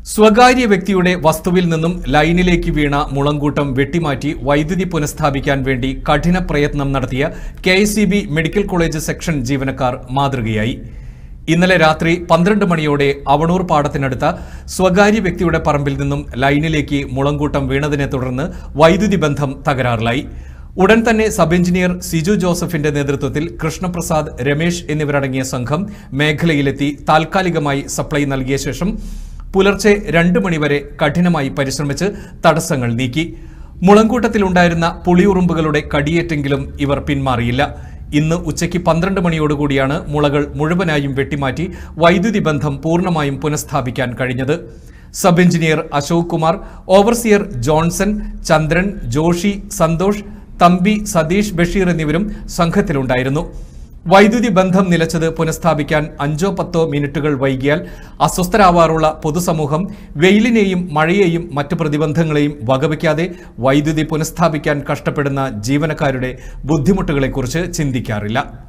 സ്വകാര്യ വ്യക്തിയുടെ വസ്തുവിൽ നിന്നും ലൈനിലേക്ക് വീണ മുളങ്കൂട്ടം വെട്ടിമാറ്റി വൈദ്യുതി പുനഃസ്ഥാപിക്കാൻ വേണ്ടി കഠിന പ്രയത്നം നടത്തിയ കെ മെഡിക്കൽ കോളേജ് സെക്ഷൻ ജീവനക്കാർ മാതൃകയായി ഇന്നലെ രാത്രി പന്ത്രണ്ട് മണിയോടെ അവണൂർ പാടത്തിനടുത്ത സ്വകാര്യ വ്യക്തിയുടെ പറമ്പിൽ നിന്നും ലൈനിലേക്ക് മുളങ്കൂട്ടം വീണതിനെ തുടർന്ന് വൈദ്യുതി ബന്ധം തകരാറിലായി ഉടൻ തന്നെ സബ് എഞ്ചിനീയർ സിജു ജോസഫിന്റെ നേതൃത്വത്തിൽ കൃഷ്ണപ്രസാദ് രമേശ് എന്നിവരടങ്ങിയ സംഘം മേഖലയിലെത്തി താൽക്കാലികമായി സപ്ലൈ നൽകിയ ശേഷം പുലർച്ചെ രണ്ട് മണിവരെ കഠിനമായി പരിശ്രമിച്ച് തടസ്സങ്ങൾ നീക്കി മുളങ്കൂട്ടത്തിലുണ്ടായിരുന്ന പുളിയുറുമ്പുകളുടെ കടിയേറ്റെങ്കിലും ഇവർ പിന്മാറിയില്ല ഇന്ന് ഉച്ചയ്ക്ക് പന്ത്രണ്ട് മണിയോടുകൂടിയാണ് മുളകൾ മുഴുവനായും വെട്ടിമാറ്റി വൈദ്യുതി ബന്ധം പൂർണ്ണമായും പുനഃസ്ഥാപിക്കാൻ കഴിഞ്ഞത് sub engineer Ashok Kumar overseer Johnson Chandran Joshi Santhosh Thampi Satheesh Basheer എന്നിവരും സംഘത്തിലുണ്ടായിരുന്നു വൈദ്യുതി ബന്ധം നിലച്ചത് പുനഃസ്ഥാപിക്കാൻ അഞ്ചോ പത്തോ മിനിറ്റുകൾ വൈകിയാൽ അസ്വസ്ഥരാവാറുള്ള പൊതുസമൂഹം വെയിലിനെയും മഴയെയും മറ്റു പ്രതിബന്ധങ്ങളെയും വകവയ്ക്കാതെ വൈദ്യുതി പുനഃസ്ഥാപിക്കാൻ കഷ്ടപ്പെടുന്ന ജീവനക്കാരുടെ ബുദ്ധിമുട്ടുകളെക്കുറിച്ച് ചിന്തിക്കാറില്ല